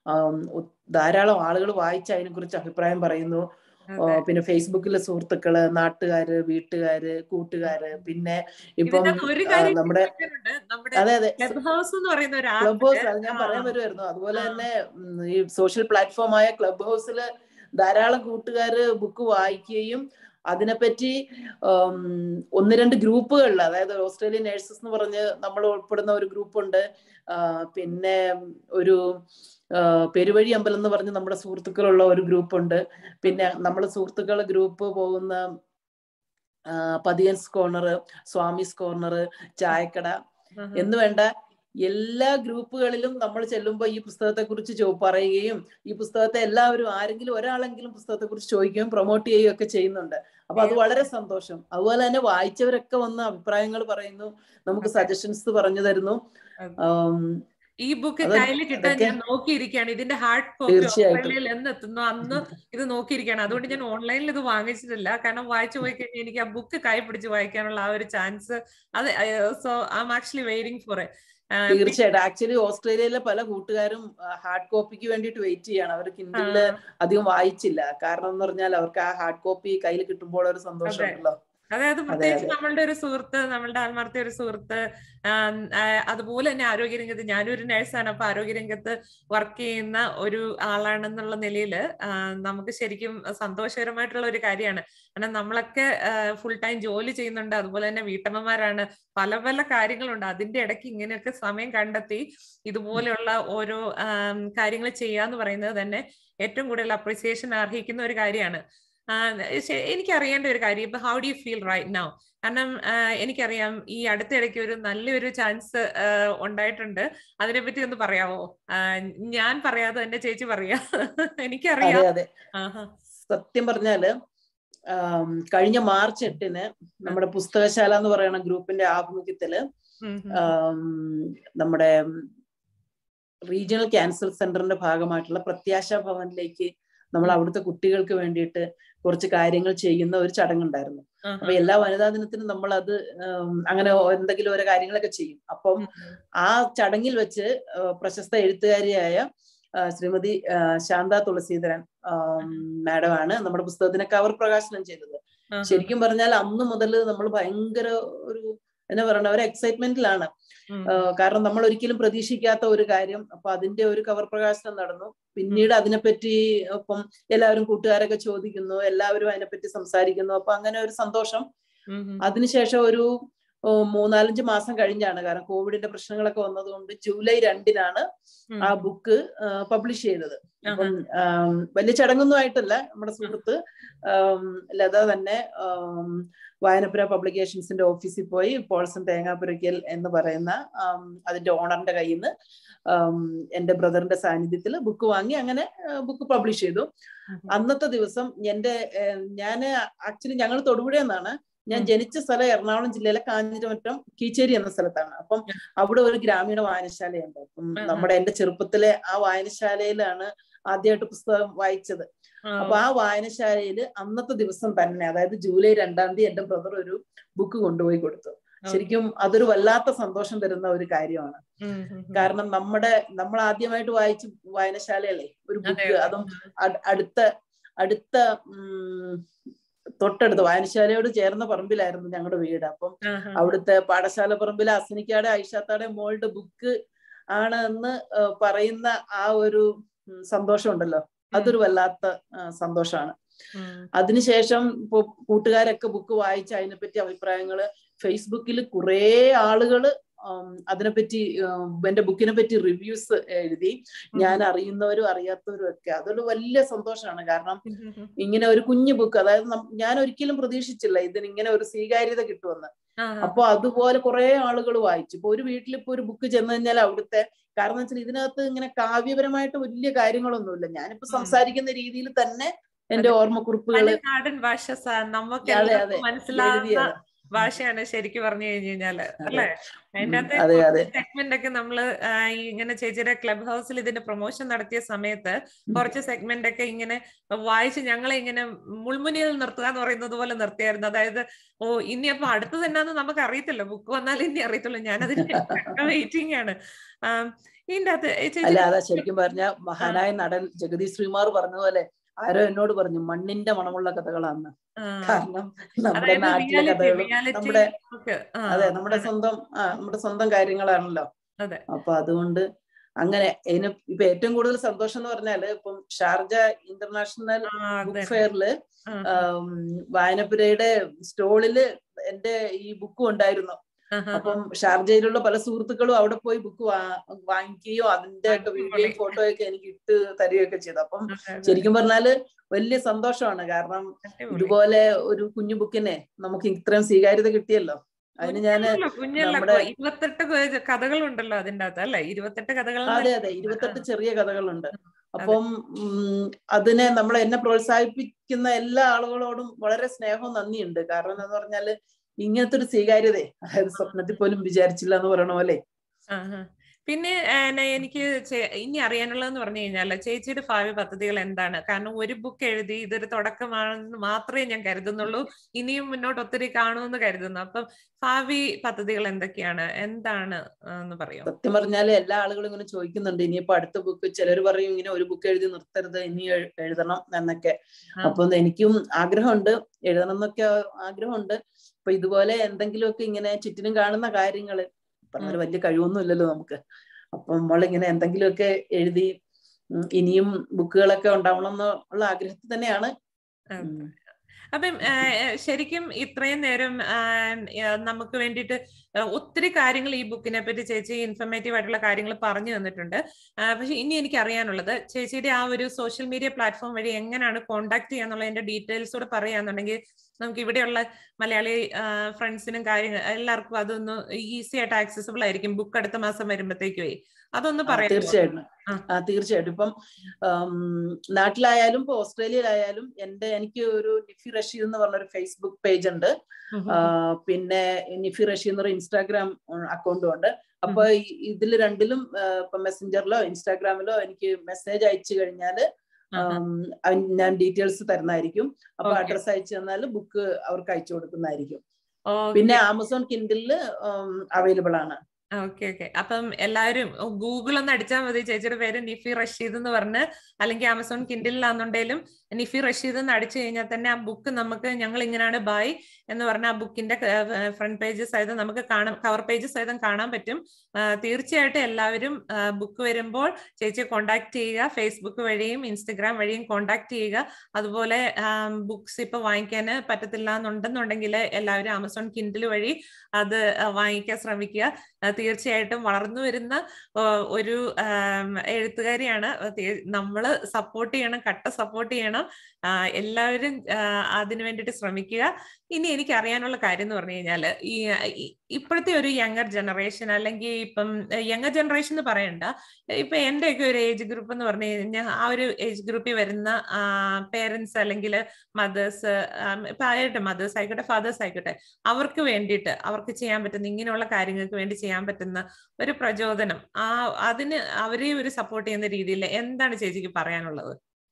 ധാരാളം ആളുകൾ വായിച്ച് അതിനെ കുറിച്ച് അഭിപ്രായം പറയുന്നു പിന്നെ ഫേസ്ബുക്കിലെ സുഹൃത്തുക്കള് നാട്ടുകാര് വീട്ടുകാര് കൂട്ടുകാര് പിന്നെ ഇപ്പം നമ്മുടെ അതെ അതെ ക്ലബ് ഹൗസ് എന്ന് പറയുന്ന ഒരു ക്ലബ് ഹൗസ് അത് ഞാൻ പറയാൻ വരുമായിരുന്നു അതുപോലെ തന്നെ ഈ സോഷ്യൽ പ്ലാറ്റ്ഫോമായ ക്ലബ് ഹൗസിൽ ധാരാളം കൂട്ടുകാര് ബുക്ക് വായിക്കുകയും അതിനെപ്പറ്റി ഒന്ന് രണ്ട് ഗ്രൂപ്പുകളിൽ അതായത് ഓസ്ട്രേലിയൻ നേഴ്സസ് എന്ന് പറഞ്ഞ് നമ്മൾ ഉൾപ്പെടുന്ന ഒരു ഗ്രൂപ്പുണ്ട് പിന്നെ ഒരു പെരുവഴി അമ്പലം എന്ന് പറഞ്ഞ് നമ്മുടെ സുഹൃത്തുക്കളുള്ള ഒരു ഗ്രൂപ്പുണ്ട് പിന്നെ നമ്മുടെ സുഹൃത്തുക്കൾ ഗ്രൂപ്പ് പോകുന്ന പതിയൻസ് കോർണർ സ്വാമിസ് കോർണർ ചായക്കട എന്ന് വേണ്ട എല്ലാ ഗ്രൂപ്പുകളിലും നമ്മൾ ചെല്ലുമ്പോൾ ഈ പുസ്തകത്തെ കുറിച്ച് പറയുകയും ഈ പുസ്തകത്തെ എല്ലാവരും ആരെങ്കിലും ഒരാളെങ്കിലും പുസ്തകത്തെ കുറിച്ച് ചോദിക്കുകയും പ്രൊമോട്ട് ചെയ്യുകയും ഒക്കെ ചെയ്യുന്നുണ്ട് അപ്പൊ അത് വളരെ സന്തോഷം അതുപോലെ തന്നെ വായിച്ചവരൊക്കെ വന്ന് അഭിപ്രായങ്ങൾ പറയുന്നു നമുക്ക് സജഷൻസ് പറഞ്ഞു തരുന്നു ഈ ബുക്ക് കയ്യിൽ കിട്ടാൻ ഞാൻ നോക്കിയിരിക്കുകയാണ് ഇതിന്റെ ഹാർഡ് കോപ്പി ഓസ്ട്രേലിയയിൽ എന്ന് എത്തുന്നു അന്ന് ഇത് നോക്കിയിരിക്കുകയാണ് അതുകൊണ്ട് ഞാൻ ഓൺലൈനിൽ ഇത് വാങ്ങിച്ചിട്ടില്ല കാരണം വായിച്ചു പോയി കഴിഞ്ഞാൽ എനിക്ക് ആ ബുക്ക് കൈ പിടിച്ച് വായിക്കാനുള്ള ആ ഒരു ചാൻസ് അത് so I am actually waiting for തീർച്ചയായിട്ടും ആക്ച്വലി ഓസ്ട്രേലിയയിലെ പല കൂട്ടുകാരും ഹാർഡ് കോപ്പിക്ക് വേണ്ടിയിട്ട് വെയിറ്റ് ചെയ്യാണ് അവർ കിൻഡില് അധികം വായിച്ചില്ല കാരണം എന്ന് പറഞ്ഞാൽ അവർക്ക് ആ ഹാർഡ് കോപ്പി കയ്യിൽ കിട്ടുമ്പോൾ ഒരു സന്തോഷമുണ്ടല്ലോ അതായത് പ്രത്യേകിച്ച് നമ്മളുടെ ഒരു സുഹൃത്ത് നമ്മളുടെ ആത്മാർത്ഥ ഒരു സുഹൃത്ത് അതുപോലെ തന്നെ ആരോഗ്യരംഗത്ത് ഞാനും ഒരു നഴ്സാണ് അപ്പൊ ആരോഗ്യരംഗത്ത് വർക്ക് ചെയ്യുന്ന ഒരു ആളാണെന്നുള്ള നിലയിൽ നമുക്ക് ശരിക്കും സന്തോഷകരമായിട്ടുള്ള ഒരു കാര്യമാണ് കാരണം നമ്മളൊക്കെ ഫുൾ ടൈം ജോലി ചെയ്യുന്നുണ്ട് അതുപോലെ തന്നെ വീട്ടമ്മമാരാണ് പല പല കാര്യങ്ങളുണ്ട് അതിന്റെ ഇടയ്ക്ക് ഇങ്ങനെയൊക്കെ സമയം കണ്ടെത്തി ഇതുപോലെയുള്ള ഓരോ കാര്യങ്ങൾ ചെയ്യാന്ന് പറയുന്നത് തന്നെ ഏറ്റവും കൂടുതൽ അപ്രിസിയേഷൻ അർഹിക്കുന്ന ഒരു കാര്യമാണ് എനിക്ക് അറിയേണ്ട ഒരു കാര്യം ഇപ്പൊ how do you feel right now കാരണം എനിക്കറിയാം ഈ അടുത്തിടയ്ക്ക് ഒരു നല്ലൊരു ചാൻസ് ഉണ്ടായിട്ടുണ്ട് അതിനെപ്പറ്റി ഒന്ന് പറയാവോ ഞാൻ പറയാതെ എന്റെ ചേച്ചി പറയാ എനിക്കറിയാം സത്യം പറഞ്ഞാല് കഴിഞ്ഞ മാർച്ച് എട്ടിന് നമ്മുടെ പുസ്തകശാല എന്ന് പറയുന്ന ഗ്രൂപ്പിന്റെ ആഭിമുഖ്യത്തില് നമ്മുടെ റീജിയണൽ ക്യാൻസർ സെന്ററിന്റെ ഭാഗമായിട്ടുള്ള പ്രത്യാശ ഭവനിലേക്ക് നമ്മൾ അവിടുത്തെ കുട്ടികൾക്ക് വേണ്ടിയിട്ട് കുറച്ച് കാര്യങ്ങൾ ചെയ്യുന്ന ഒരു ചടങ്ങുണ്ടായിരുന്നു അപ്പൊ എല്ലാ വനിതാ ദിനത്തിനും നമ്മൾ അത് അങ്ങനെ എന്തെങ്കിലും ഓരോ കാര്യങ്ങളൊക്കെ ചെയ്യും അപ്പം ആ ചടങ്ങിൽ വെച്ച് പ്രശസ്ത എഴുത്തുകാരിയായ ശ്രീമതി ശാന്ത തുളസീധരൻ മാഡം ആണ് നമ്മുടെ പുസ്തകത്തിന് കവർ പ്രകാശനം ചെയ്തത് ശരിക്കും പറഞ്ഞാൽ അന്ന് മുതൽ നമ്മൾ ഭയങ്കര ഒരു എന്നാ പറയണ ഒരു എക്സൈറ്റ്മെന്റിലാണ് കാരണം നമ്മൾ ഒരിക്കലും പ്രതീക്ഷിക്കാത്ത ഒരു കാര്യം അപ്പൊ അതിന്റെ ഒരു കവർ പ്രകാശനം നടന്നു പിന്നീട് അതിനെപ്പറ്റി ഇപ്പം എല്ലാവരും കൂട്ടുകാരൊക്കെ ചോദിക്കുന്നു എല്ലാവരും അതിനെപ്പറ്റി സംസാരിക്കുന്നു അപ്പൊ അങ്ങനെ ഒരു സന്തോഷം അതിനുശേഷം ഒരു മൂന്നാലഞ്ച് മാസം കഴിഞ്ഞാണ് കാരണം കോവിഡിന്റെ പ്രശ്നങ്ങളൊക്കെ വന്നതുകൊണ്ട് ജൂലൈ രണ്ടിനാണ് ആ ബുക്ക് പബ്ലിഷ് ചെയ്തത് അപ്പം വലിയ ചടങ്ങൊന്നും ആയിട്ടല്ല നമ്മുടെ സുഹൃത്ത് ലത തന്നെ വായനപുര പബ്ലിക്കേഷൻസിന്റെ ഓഫീസിൽ പോയി പോൾസൺ തേങ്ങാപുരയ്ക്കൽ എന്ന് പറയുന്ന അതിന്റെ ഓണറിന്റെ കയ്യിൽ നിന്ന് എന്റെ ബ്രദറിന്റെ സാന്നിധ്യത്തിൽ ബുക്ക് വാങ്ങി അങ്ങനെ ബുക്ക് പബ്ലിഷ് ചെയ്തു അന്നത്തെ ദിവസം എന്റെ ഞാൻ ആക്ച്വലി ഞങ്ങൾ തൊടുപുഴ എന്നാണ് ഞാൻ ജനിച്ച സ്ഥലം എറണാകുളം ജില്ലയിലെ കാഞ്ഞിരമറ്റം കീച്ചേരി എന്ന സ്ഥലത്താണ് അപ്പം അവിടെ ഒരു ഗ്രാമീണ വായനശാലയുണ്ട് അപ്പം നമ്മുടെ എന്റെ ചെറുപ്പത്തിലെ ആ വായനശാലയിലാണ് ആദ്യമായിട്ട് പുസ്തകം വായിച്ചത് അപ്പൊ ആ വായനശാലയിൽ അന്നത്തെ ദിവസം തന്നെ അതായത് ജൂലൈ രണ്ടാം തീയതി എന്റെ ബ്രദർ ഒരു ബുക്ക് കൊണ്ടുപോയി കൊടുത്തു ശരിക്കും അതൊരു വല്ലാത്ത സന്തോഷം തരുന്ന ഒരു കാര്യമാണ് കാരണം നമ്മുടെ നമ്മൾ ആദ്യമായിട്ട് വായിച്ച വായനശാലയല്ലേ ഒരു ബുക്ക് അതും അടുത്ത അടുത്ത തൊട്ടടുത്ത് വായനശാലയോട് ചേർന്ന പറമ്പിലായിരുന്നു ഞങ്ങളുടെ വീട് അപ്പം അവിടുത്തെ പാഠശാല പറമ്പിലെ അസനിക്കാടെ ഐഷാത്താടെ മോളുടെ ബുക്ക് ആണ് എന്ന് പറയുന്ന ആ ഒരു സന്തോഷം ഉണ്ടല്ലോ അതൊരു വല്ലാത്ത സന്തോഷമാണ് അതിനുശേഷം ഇപ്പൊ കൂട്ടുകാരൊക്കെ ബുക്ക് വായിച്ച് അതിനെപ്പറ്റി അഭിപ്രായങ്ങള് ഫേസ്ബുക്കിൽ കുറെ ആളുകള് അതിനെപ്പറ്റി എന്റെ ബുക്കിനെ പറ്റി റിവ്യൂസ് എഴുതി ഞാൻ അറിയുന്നവരും അറിയാത്തവരും ഒക്കെ അതൊരു വലിയ സന്തോഷമാണ് കാരണം ഇങ്ങനെ ഒരു കുഞ്ഞു ബുക്ക് അതായത് ഞാൻ ഒരിക്കലും പ്രതീക്ഷിച്ചില്ല ഇതിന് ഇങ്ങനെ ഒരു സ്വീകാര്യത കിട്ടുമെന്ന് അപ്പൊ അതുപോലെ കുറെ ആളുകൾ വായിച്ചു ഇപ്പൊ ഒരു വീട്ടിൽ ഇപ്പൊ ഒരു ബുക്ക് ചെന്ന് കഴിഞ്ഞാൽ അവിടുത്തെ കാരണം വെച്ചാൽ ഇതിനകത്ത് ഇങ്ങനെ കാവ്യപരമായിട്ട് വലിയ കാര്യങ്ങളൊന്നുമില്ല ഞാനിപ്പോ സംസാരിക്കുന്ന രീതിയിൽ തന്നെ എന്റെ ഓർമ്മക്കുറിപ്പുകള് നാടൻ ഭാഷ നമുക്ക് മനസ്സിലാവുന്ന ഭാഷയാണ് ശരിക്കും പറഞ്ഞു കഴിഞ്ഞു കഴിഞ്ഞാല് അല്ലേ അതിന്റെ അകത്ത് സെഗ്മെന്റ് ഒക്കെ നമ്മള് ഇങ്ങനെ ചേച്ചിയുടെ ക്ലബ് ഹൗസിൽ ഇതിന്റെ പ്രൊമോഷൻ നടത്തിയ സമയത്ത് കുറച്ച് സെഗ്മെന്റ് ഒക്കെ ഇങ്ങനെ വായിച്ച് ഞങ്ങളെ ഇങ്ങനെ മുൾമുനിയിൽ നിർത്തുക എന്ന് പറയുന്നത് പോലെ നിർത്തിയായിരുന്നു അതായത് ഓ ഇനി അപ്പൊ അടുത്തത് എന്നാന്ന് നമുക്ക് അറിയത്തില്ല ബുക്ക് വന്നാൽ ഇനി അറിയത്തുള്ളൂ ഞാനതിന് വെയിറ്റിംഗ് ആണ് ഇതിന്റെ അകത്ത് അല്ല അതാ ശരിക്കും പറഞ്ഞ മഹാനായ നടൻ ജഗദീഷ് ശ്രീമാർ പറഞ്ഞതുപോലെ ആരോ എന്നോട് പറഞ്ഞു മണ്ണിന്റെ മണമുള്ള കഥകളാണ് കാരണം നമ്മുടെ നാട്ടിലെ കഥകളും നമ്മുടെ അതെ നമ്മുടെ സ്വന്തം ആ നമ്മുടെ സ്വന്തം കാര്യങ്ങളാണല്ലോ അപ്പൊ അതുകൊണ്ട് അങ്ങനെ ഇതിന് ഇപ്പൊ ഏറ്റവും കൂടുതൽ സന്തോഷം എന്ന് പറഞ്ഞാല് ഇപ്പം ഷാർജ ഇന്റർനാഷണൽ ബുക്ക് ഫെയറില് വായനപുരയുടെ സ്റ്റോളില് എന്റെ ഈ ബുക്കും ഉണ്ടായിരുന്നു അപ്പം ഷാർജയിലുള്ള പല സുഹൃത്തുക്കളും അവിടെ പോയി ബുക്ക് വാങ്ങിക്കുകയോ അതിന്റെ ഒക്കെ വീഡിയോയും ഫോട്ടോയൊക്കെ എനിക്ക് ഇട്ട് തരികയൊക്കെ ചെയ്തു അപ്പം ശരിക്കും പറഞ്ഞാല് വലിയ സന്തോഷമാണ് കാരണം ഇതുപോലെ ഒരു കുഞ്ഞു ബുക്കിനെ നമുക്ക് ഇത്രയും സ്വീകാര്യത കിട്ടിയല്ലോ അതിന് ഞാന് നമ്മുടെ ഇരുപത്തെട്ട് കഥകളുണ്ടല്ലോ അതിന്റെ അകത്ത് അല്ലെ ഇരുപത്തെട്ട് കഥകൾ അതെ അതെ ഇരുപത്തെട്ട് ചെറിയ കഥകളുണ്ട് അപ്പം അതിനെ നമ്മൾ എന്നെ പ്രോത്സാഹിപ്പിക്കുന്ന എല്ലാ ആളുകളോടും വളരെ സ്നേഹവും നന്ദിയുണ്ട് കാരണം എന്ന് പറഞ്ഞാല് ഇങ്ങനത്തെ ഒരു സ്വീകാര്യതയെ അതായത് സ്വപ്നത്തിൽ പോലും വിചാരിച്ചില്ല എന്ന് പറയണ പോലെ പിന്നെ എനിക്ക് ഇനി അറിയാനുള്ളതെന്ന് പറഞ്ഞു കഴിഞ്ഞാൽ ചേച്ചിയുടെ ഭാവി പദ്ധതികൾ എന്താണ് കാരണം ഒരു ബുക്ക് എഴുതി ഇതൊരു തുടക്കമാണെന്ന് മാത്രമേ ഞാൻ കരുതുന്നുള്ളൂ ഇനിയും മുന്നോട്ട് ഒത്തിരി കാണുമെന്ന് കരുതുന്നു അപ്പം ഭാവി പദ്ധതികൾ എന്തൊക്കെയാണ് എന്താണ് എന്ന് പറയും സത്യം പറഞ്ഞാൽ എല്ലാ ആളുകളും ഇങ്ങനെ ചോദിക്കുന്നുണ്ട് ഇനിയിപ്പോ അടുത്ത ബുക്ക് ചിലർ പറയും ഇങ്ങനെ ഒരു ബുക്ക് എഴുതി നിർത്തരുത് ഇനി എഴുതണം എന്നൊക്കെ അപ്പൊ എനിക്കും ആഗ്രഹമുണ്ട് എഴുതണം എന്നൊക്കെ ആഗ്രഹമുണ്ട് അപ്പൊ ഇതുപോലെ എന്തെങ്കിലുമൊക്കെ ഇങ്ങനെ ചുറ്റിനും കാണുന്ന കാര്യങ്ങള് പറഞ്ഞ വലിയ കഴിവൊന്നും ഇല്ലല്ലോ നമുക്ക് അപ്പൊ നമ്മളിങ്ങനെ എന്തെങ്കിലുമൊക്കെ എഴുതി ഇനിയും ബുക്കുകളൊക്കെ ഉണ്ടാവണം എന്നുള്ള ആഗ്രഹത്തിൽ തന്നെയാണ് അപ്പം ശരിക്കും ഇത്രയും നേരം നമുക്ക് വേണ്ടിയിട്ട് ഒത്തിരി കാര്യങ്ങൾ ഈ ബുക്കിനെ പറ്റി ചേച്ചി ഇൻഫർമേറ്റീവ് ആയിട്ടുള്ള കാര്യങ്ങൾ പറഞ്ഞു തന്നിട്ടുണ്ട് പക്ഷെ ഇനി എനിക്ക് അറിയാനുള്ളത് ചേച്ചിയുടെ ആ ഒരു സോഷ്യൽ മീഡിയ പ്ലാറ്റ്ഫോം വഴി എങ്ങനെയാണ് കോണ്ടാക്ട് ചെയ്യാന്നുള്ളതിന്റെ ഡീറ്റെയിൽസ് കൂടെ പറയാന്നുണ്ടെങ്കിൽ നമുക്ക് ഇവിടെയുള്ള മലയാളി ഫ്രണ്ട്സിനും കാര്യങ്ങൾ എല്ലാവർക്കും അതൊന്ന് ഈസി ആയിട്ട് ആക്സസിബിൾ ആയിരിക്കും ബുക്ക് അടുത്ത മാസം വരുമ്പോഴത്തേക്കുവേ അതൊന്ന് പറയാം തീർച്ചയായിട്ടും ആ തീർച്ചയായിട്ടും ഇപ്പം നാട്ടിലായാലും ഇപ്പൊ ഓസ്ട്രേലിയയിലായാലും എന്റെ എനിക്ക് ഒരു നിഫി റഷീദ് എന്ന് പറഞ്ഞ ഒരു ഫേസ്ബുക്ക് പേജ് ഉണ്ട് പിന്നെ നിഫി റഷീദ് എന്ന് പറയുന്ന ഇൻസ്റ്റാഗ്രാം അക്കൗണ്ടും ഉണ്ട് അപ്പൊ ഇതിൽ രണ്ടിലും ഇപ്പൊ മെസ്സഞ്ചറിലോ ഇൻസ്റ്റാഗ്രാമിലോ എനിക്ക് മെസ്സേജ് അയച്ചു കഴിഞ്ഞാല് ഞാൻ ഡീറ്റെയിൽസ് തരുന്നതായിരിക്കും അപ്പൊ അഡ്രസ് അയച്ചു തന്നാൽ ബുക്ക് അവർക്ക് അയച്ചു കൊടുക്കുന്നതായിരിക്കും പിന്നെ ആമസോൺ കിൻഡില് അവൈലബിൾ ആണ് ഓക്കെ ഓക്കെ അപ്പം എല്ലാവരും ഗൂഗിൾ ഒന്ന് അടിച്ചാൽ മതി ചേച്ചിയുടെ പേര് നിഫി റഷീദ് എന്ന് പറഞ്ഞ് അല്ലെങ്കിൽ ആമസോൺ കിൻഡിലാണെന്നുണ്ടെങ്കിലും നിഫി റഷീദ് എന്ന് അടിച്ചു കഴിഞ്ഞാൽ തന്നെ ആ ബുക്ക് നമുക്ക് ഞങ്ങൾ ഇങ്ങനെയാണ് ബായ് എന്ന് പറഞ്ഞ ആ ബുക്കിന്റെ ഫ്രണ്ട് പേജ് സഹിതം നമുക്ക് കാണാം കവർ പേജ് സഹിതം കാണാൻ പറ്റും തീർച്ചയായിട്ടും എല്ലാവരും ബുക്ക് വരുമ്പോൾ ചേച്ചിയെ കോണ്ടാക്ട് ചെയ്യുക ഫേസ്ബുക്ക് വഴിയും ഇൻസ്റ്റഗ്രാം വഴിയും കോണ്ടാക്ട് ചെയ്യുക അതുപോലെ ബുക്സ് ഇപ്പൊ വാങ്ങിക്കാൻ പറ്റത്തില്ല എന്നുണ്ടെന്നുണ്ടെങ്കിൽ എല്ലാവരും ആമസോൺ കിൻഡിൽ വഴി അത് വാങ്ങിക്കാൻ ശ്രമിക്കുക തീർച്ചയായിട്ടും വളർന്നു വരുന്ന ഒരു എഴുത്തുകാരിയാണ് നമ്മൾ സപ്പോർട്ട് ചെയ്യണം കട്ട സപ്പോർട്ട് ചെയ്യണം എല്ലാവരും അതിനു വേണ്ടിയിട്ട് ശ്രമിക്കുക ഇനി എനിക്ക് അറിയാനുള്ള കാര്യം എന്ന് പറഞ്ഞു കഴിഞ്ഞാൽ ഈ ഇപ്പോഴത്തെ ഒരു യങ്ങർ ജനറേഷൻ അല്ലെങ്കിൽ ഇപ്പം യങ്ങർ ജനറേഷൻ എന്ന് പറയണ്ട ഇപ്പൊ എന്റെയൊക്കെ ഒരു ഏജ് ഗ്രൂപ്പ് എന്ന് പറഞ്ഞു കഴിഞ്ഞാൽ ആ ഒരു ഏജ് ഗ്രൂപ്പിൽ വരുന്ന പേരൻസ് അല്ലെങ്കിൽ മദേഴ്സ് ഇപ്പൊ ആയിട്ട് മദേഴ്സ് ആയിക്കോട്ടെ ഫാദേഴ്സ് ആയിക്കോട്ടെ അവർക്ക് വേണ്ടിയിട്ട് അവർക്ക് ചെയ്യാൻ പറ്റുന്ന ഇങ്ങനെയുള്ള കാര്യങ്ങൾക്ക് വേണ്ടി ചെയ്യാൻ പറ്റുന്ന ഒരു പ്രചോദനം ആ അതിന് അവരെ ഒരു സപ്പോർട്ട് ചെയ്യുന്ന രീതിയിൽ എന്താണ് ചേച്ചിക്ക് പറയാനുള്ളത്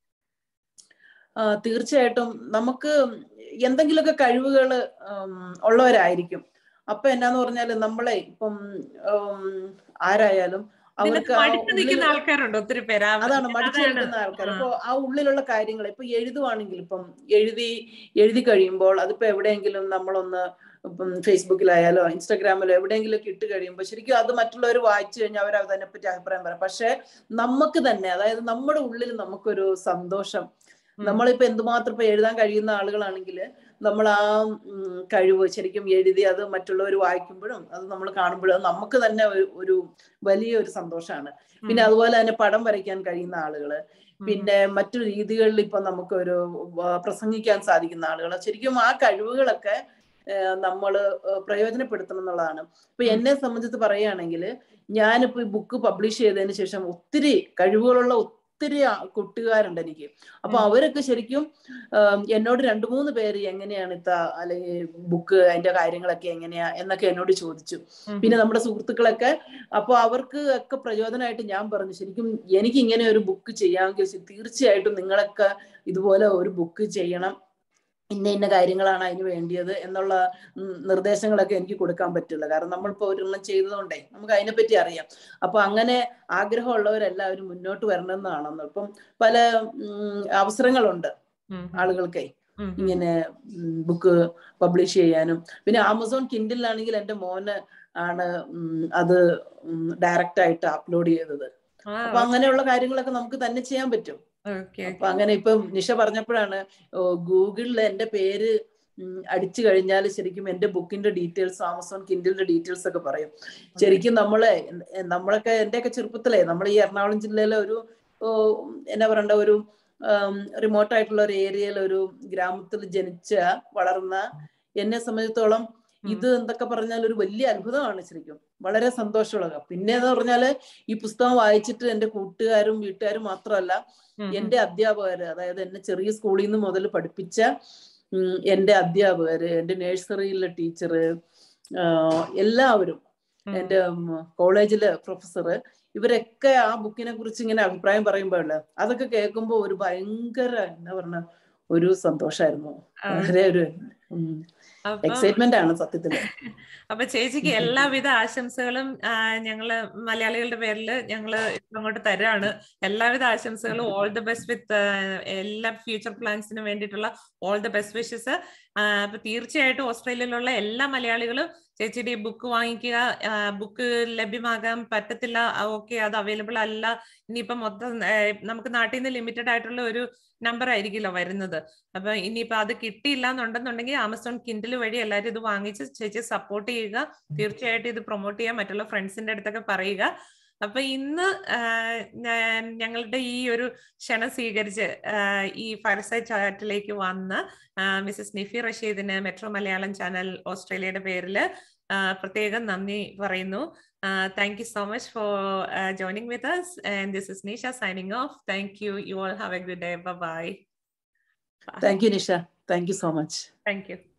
തീർച്ചയായിട്ടും നമുക്ക് എന്തെങ്കിലുമൊക്കെ കഴിവുകൾ ഉള്ളവരായിരിക്കും അപ്പൊ എന്നാന്ന് പറഞ്ഞാല് നമ്മളെ ഇപ്പം ആരായാലും അവർക്ക് ആൾക്കാരുണ്ട് ഒത്തിരി പേര് അതാണ് മടിച്ചു നിൽക്കുന്ന ആൾക്കാർ അപ്പൊ ആ ഉള്ളിലുള്ള കാര്യങ്ങൾ ഇപ്പൊ എഴുതുവാണെങ്കിൽ ഇപ്പം എഴുതി എഴുതി കഴിയുമ്പോൾ അതിപ്പോ എവിടെയെങ്കിലും നമ്മളൊന്ന് ഇപ്പം ഫേസ്ബുക്കിലായാലോ ഇൻസ്റ്റാഗ്രാമിലോ എവിടെയെങ്കിലും ഒക്കെ ഇട്ട് കഴിയുമ്പോൾ ശരിക്കും അത് മറ്റുള്ളവർ വായിച്ചു കഴിഞ്ഞാൽ അവർ അതിനെപ്പറ്റി അഭിപ്രായം പറയാം പക്ഷെ നമുക്ക് തന്നെ അതായത് നമ്മുടെ ഉള്ളിൽ നമുക്കൊരു സന്തോഷം നമ്മളിപ്പോ എന്തുമാത്രം ഇപ്പൊ എഴുതാൻ കഴിയുന്ന ആളുകളാണെങ്കിൽ നമ്മൾ ആ കഴിവ് ശരിക്കും എഴുതി അത് മറ്റുള്ളവർ വായിക്കുമ്പോഴും അത് നമ്മൾ കാണുമ്പോഴും നമുക്ക് തന്നെ ഒരു വലിയ ഒരു സന്തോഷമാണ് പിന്നെ അതുപോലെ തന്നെ പടം വരയ്ക്കാൻ കഴിയുന്ന ആളുകള് പിന്നെ മറ്റു രീതികളിൽ ഇപ്പൊ നമുക്കൊരു പ്രസംഗിക്കാൻ സാധിക്കുന്ന ആളുകൾ ശരിക്കും ആ കഴിവുകളൊക്കെ നമ്മൾ പ്രയോജനപ്പെടുത്തണം എന്നുള്ളതാണ് ഇപ്പൊ എന്നെ സംബന്ധിച്ച് പറയുകയാണെങ്കിൽ ഞാനിപ്പോ ഈ ബുക്ക് പബ്ലിഷ് ചെയ്തതിന് ശേഷം ഒത്തിരി കഴിവുകളുള്ള ഒത്തിരി കൂട്ടുകാരുണ്ട് എനിക്ക് അപ്പൊ അവരൊക്കെ ശരിക്കും എന്നോട് രണ്ടു മൂന്ന് പേര് എങ്ങനെയാണ് ഇത്ത അല്ലെങ്കിൽ ബുക്ക് അതിന്റെ കാര്യങ്ങളൊക്കെ എങ്ങനെയാ എന്നൊക്കെ എന്നോട് ചോദിച്ചു പിന്നെ നമ്മുടെ സുഹൃത്തുക്കളൊക്കെ അപ്പൊ അവർക്ക് ഒക്കെ പ്രചോദനമായിട്ട് ഞാൻ പറഞ്ഞു ശരിക്കും എനിക്ക് ഇങ്ങനെ ഒരു ബുക്ക് ചെയ്യാമെങ്കിൽ തീർച്ചയായിട്ടും നിങ്ങളൊക്കെ ഇതുപോലെ ഒരു ബുക്ക് ചെയ്യണം ഇന്ന ഇന്ന കാര്യങ്ങളാണ് അതിന് വേണ്ടിയത് എന്നുള്ള നിർദ്ദേശങ്ങളൊക്കെ എനിക്ക് കൊടുക്കാൻ പറ്റില്ല കാരണം നമ്മളിപ്പോ ഒരെണ്ണം ചെയ്തതുകൊണ്ടേ നമുക്ക് അതിനെപ്പറ്റി അറിയാം അപ്പൊ അങ്ങനെ ആഗ്രഹമുള്ളവരെല്ലാവരും മുന്നോട്ട് വരണമെന്നാണെന്ന് ഇപ്പം പല അവസരങ്ങളുണ്ട് ആളുകൾക്കേ ഇങ്ങനെ ബുക്ക് പബ്ലിഷ് ചെയ്യാനും പിന്നെ ആമസോൺ കിൻഡിലാണെങ്കിൽ എൻ്റെ മോന് ആണ് അത് ഡയറക്റ്റ് ആയിട്ട് അപ്ലോഡ് ചെയ്തത് അപ്പൊ അങ്ങനെയുള്ള കാര്യങ്ങളൊക്കെ നമുക്ക് തന്നെ ചെയ്യാൻ പറ്റും അപ്പൊ അങ്ങനെ ഇപ്പൊ നിഷ പറഞ്ഞപ്പോഴാണ് ഗൂഗിളിൽ എന്റെ പേര് അടിച്ചു കഴിഞ്ഞാൽ ശരിക്കും എന്റെ ബുക്കിന്റെ ഡീറ്റെയിൽസ് ആമസോൺ കിൻഡിലിന്റെ ഡീറ്റെയിൽസ് ഒക്കെ പറയും ശരിക്കും നമ്മളെ നമ്മളൊക്കെ എന്റെയൊക്കെ ചെറുപ്പത്തിലേ നമ്മൾ ഈ എറണാകുളം ജില്ലയിലെ ഒരു എന്നാ പറയണ്ട ഒരു റിമോട്ട് ആയിട്ടുള്ള ഒരു ഏരിയയിൽ ഒരു ഗ്രാമത്തിൽ ജനിച്ച വളർന്ന എന്നെ സംബന്ധിച്ചിടത്തോളം ഇത് എന്തൊക്കെ പറഞ്ഞാൽ ഒരു വലിയ അത്ഭുതമാണ് ശരിക്കും വളരെ സന്തോഷമുള്ള പിന്നെ എന്ന് പറഞ്ഞാല് ഈ പുസ്തകം വായിച്ചിട്ട് എന്റെ കൂട്ടുകാരും വീട്ടുകാരും മാത്രമല്ല എന്റെ അധ്യാപകര് അതായത് എന്നെ ചെറിയ സ്കൂളിൽ നിന്ന് മുതൽ പഠിപ്പിച്ച എന്റെ അധ്യാപകര് എന്റെ നഴ്സറിയിലെ ടീച്ചറ് എല്ലാവരും എന്റെ കോളേജിലെ പ്രൊഫസർ ഇവരൊക്കെ ആ ബുക്കിനെ കുറിച്ച് ഇങ്ങനെ അഭിപ്രായം പറയുമ്പോഴല്ലേ അതൊക്കെ കേൾക്കുമ്പോൾ ഒരു ഭയങ്കര എന്താ പറഞ്ഞ ഒരു സന്തോഷമായിരുന്നു വളരെ ഒരു എക്സൈറ്റ്മെന്റ് ആണ് സത്യത്തില് അപ്പൊ ചേച്ചിക്ക് എല്ലാവിധ ആശംസകളും ഞങ്ങള് മലയാളികളുടെ പേരിൽ ഞങ്ങള് അങ്ങോട്ട് തരാണ് എല്ലാവിധ ആശംസകളും ഓൾ ദി ബെസ്റ്റ് വിത്ത് എല്ലാ ഫ്യൂച്ചർ പ്ലാൻസിനും വേണ്ടിയിട്ടുള്ള ഓൾ ദി ബെസ്റ്റ് വിഷസ് അപ്പൊ തീർച്ചയായിട്ടും ഓസ്ട്രേലിയയിലുള്ള എല്ലാ മലയാളികളും ചേച്ചിയുടെ ഈ ബുക്ക് വാങ്ങിക്കുക ബുക്ക് ലഭ്യമാകാൻ പറ്റത്തില്ല ഓക്കെ അത് അവൈലബിൾ അല്ല ഇനിയിപ്പോ മൊത്തം നമുക്ക് നാട്ടിൽ നിന്ന് ലിമിറ്റഡ് ആയിട്ടുള്ള ഒരു നമ്പർ ആയിരിക്കുമല്ലോ വരുന്നത് അപ്പൊ ഇനിയിപ്പോ അത് കിട്ടിയില്ല എന്നുണ്ടെന്നുണ്ടെങ്കിൽ ആമസോൺ കിൻഡിൽ വഴി എല്ലാവരും ഇത് വാങ്ങിച്ച് ചേച്ചി സപ്പോർട്ട് ചെയ്യുക തീർച്ചയായിട്ടും ഇത് പ്രൊമോട്ട് ചെയ്യാൻ മറ്റുള്ള ഫ്രണ്ട്സിന്റെ അടുത്തൊക്കെ പറയുക അപ്പൊ ഇന്ന് ഞങ്ങളുടെ ഈ ഒരു ക്ഷണം സ്വീകരിച്ച് ഈ ഫയർസൈഡ് ചാറ്റിലേക്ക് വന്ന് മിസസ് നിഫി റഷീദിന് മെട്രോ മലയാളം ചാനൽ ഓസ്ട്രേലിയയുടെ പേരിൽ പ്രത്യേകം നന്ദി പറയുന്നു thank you so much for joining with us and this is Nisha signing off. Thank you. You all have a good day. Bye bye. Thank you, Nisha. Thank you so much. Thank you.